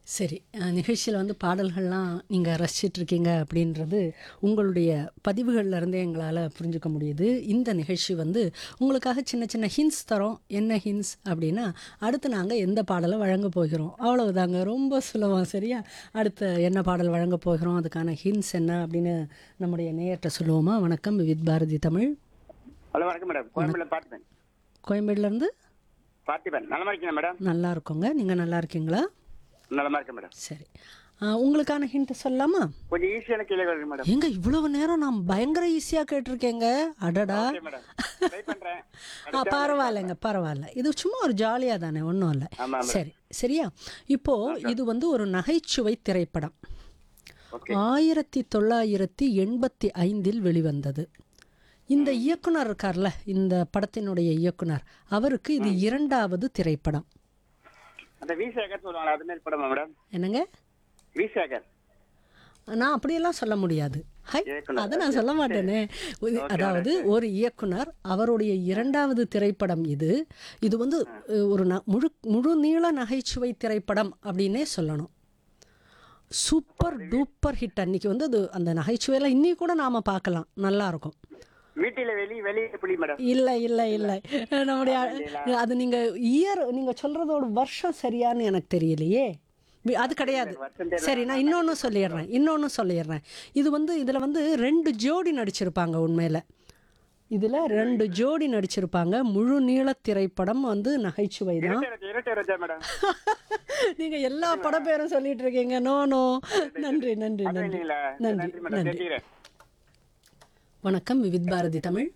சரி நிகழ்ச்சியில் வந்து பாடல்கள்லாம் நீங்கள் ரசிச்சிட்ருக்கீங்க அப்படின்றது உங்களுடைய பதிவுகள்ல இருந்தே எங்களால் புரிஞ்சுக்க முடியுது இந்த நிகழ்ச்சி வந்து உங்களுக்காக சின்ன சின்ன ஹின்ஸ் தரோம் என்ன ஹின்ஸ் அப்படின்னா அடுத்து நாங்கள் எந்த பாடலை வழங்க போகிறோம் அவ்வளவுதாங்க ரொம்ப சுலபம் சரியா அடுத்து என்ன பாடல் வழங்க போகிறோம் அதுக்கான ஹின்ஸ் என்ன அப்படின்னு நம்முடைய நேயர்கிட்ட சொல்லுவோமா வணக்கம் வித் பாரதி தமிழ் ஹலோ வணக்கம் மேடம் கோயம்புல பார்த்திபன் கோயம்பேடுலேருந்து பார்த்திபன் நலமா இருக்கீங்க மேடம் நல்லா இருக்கோங்க நீங்கள் நல்லா இருக்கீங்களா நலமா இருக்கேன் மேடம் சரி ஆ, உங்களுக்கான ஹிண்ட் சொல்லலாமா கொஞ்சம் ஈஸியான கேள்வி வருது மேடம் ஏங்க இவ்வளவு நேரம் நான் பயங்கர ஈஸியாக கேட்டிருக்கேங்க அடடா ஓகே மேடம் ட்ரை பண்றேன் ஆ பரவாயில்லைங்க பரவாயில்ல இது சும்மா ஒரு ஜாலியாக தானே ஒன்றும் இல்லை ஆமா மேடம் சரி சரியா இப்போ இது வந்து ஒரு நகைச்சுவை திரைப்படம் ஓகே ஆயிரத்தி தொள்ளாயிரத்தி எண்பத்தி ஐந்தில் வெளிவந்தது இந்த இயக்குனர் இருக்கார்ல இந்த படத்தினுடைய இயக்குனர் அவருக்கு இது இரண்டாவது திரைப்படம் அந்த வி சேகர் சொல்லுவாங்க அது மாதிரி படமா மேடம் என்னங்க வி சேகர் நான் அப்படியெல்லாம் சொல்ல முடியாது ஹை இயக்குனர். அதை நான் சொல்ல மாட்டேனே ஒரு- அதாவது ஒரு இயக்குனர் அவருடைய இரண்டாவது திரைப்படம் இது இது வந்து அஹ், ஒரு ந முழு முழு நீள நகைச்சுவை திரைப்படம் அப்படின்னே சொல்லணும் சூப்பர் டூப்பர் ஹிட் அன்னைக்கு வந்து அது அந்த நகைச்சுவையெல்லாம் இன்னி கூட நாம் பார்க்கலாம் நல்லா இருக்கும் வீட்டில வெளி வெளியே எப்படி மேடம் இல்லை இல்லை இல்லை நம்முடைய அது நீங்கள் இயர் நீங்கள் சொல்கிறதோட வருஷம் சரியான்னு எனக்கு தெரியலையே வி- அது கிடையாது வருஷம் சரி நான் இன்னொன்று சொல்லிடுறேன் இன்னொன்று சொல்லிடுறேன் இது வந்து இதில் வந்து ரெண்டு ஜோடி நடிச்சிருப்பாங்க உண்மையில் இதில் ரெண்டு ஜோடி நடிச்சிருப்பாங்க முழு நீள திரைப்படம் வந்து நகைச்சுவை தான் இரட்டை இரட்டை ரோஜா மேடம் நீங்கள் எல்லா பட பேரும் சொல்லிட்டு இருக்கீங்க நோ நோ நன்றி நன்றி அது நன்றி இல்லைங்களா நன்றி நன்றி மேடம் நன்றி தெரிஞ்சுக்கிறேன் வணக்கம் விவித் பாரதி தமிழ்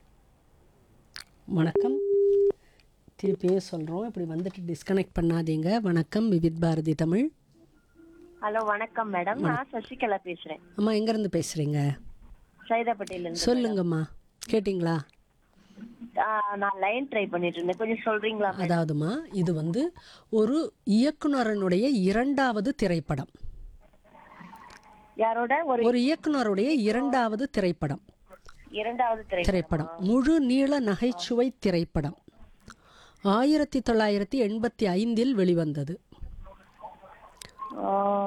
வணக்கம் திருப்பியே சொல்கிறோம் இப்படி வந்துட்டு டிஸ்கனெக்ட் பண்ணாதீங்க வணக்கம் விவித் பாரதி தமிழ் ஹலோ வணக்கம் மேடம் நான் சசிகலா பேசுறேன் அம்மா எங்கேருந்து பேசுகிறீங்க சைதாப்பேட்டையில இருந்து சொல்லுங்கம்மா கேட்டிங்களா ஆ, நான் லைன் ட்ரை பண்ணிட்டு இருந்தேன் கொஞ்சம் சொல்றீங்களா அதாவதுமா இது வந்து ஒரு இயக்குனரனுடைய இரண்டாவது திரைப்படம் யாரோட ஒரு ஒரு இயக்குனருடைய இரண்டாவது திரைப்படம் இரண்டாவது திரை திரைப்படம் முழு நீள நகைச்சுவை திரைப்படம் ஆயிரத்தி தொள்ளாயிரத்தி எண்பத்தி ஐந்தில் வெளிவந்தது ஆ,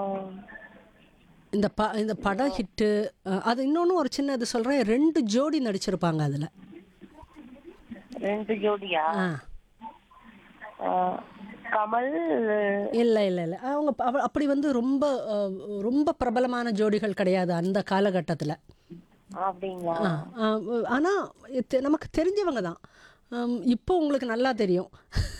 இந்த ப இந்த படம் ஹிட்டு அது இன்னொன்று ஒரு சின்ன இது சொல்கிறேன் ரெண்டு ஜோடி நடிச்சிருப்பாங்க அதில் ரெண்டு ஜோடியா ஆ ஆ, கமல் இல்லை இல்லை இல்லை அவங்க ப- அவ- அப்படி வந்து ரொம்ப அஹ், ரொம்ப பிரபலமான ஜோடிகள் கிடையாது அந்த காலகட்டத்தில் அப்படிங்களா ஆனால் நமக்கு தெரிஞ்சவங்க தான் ஆம், இப்போ உங்களுக்கு நல்லா தெரியும்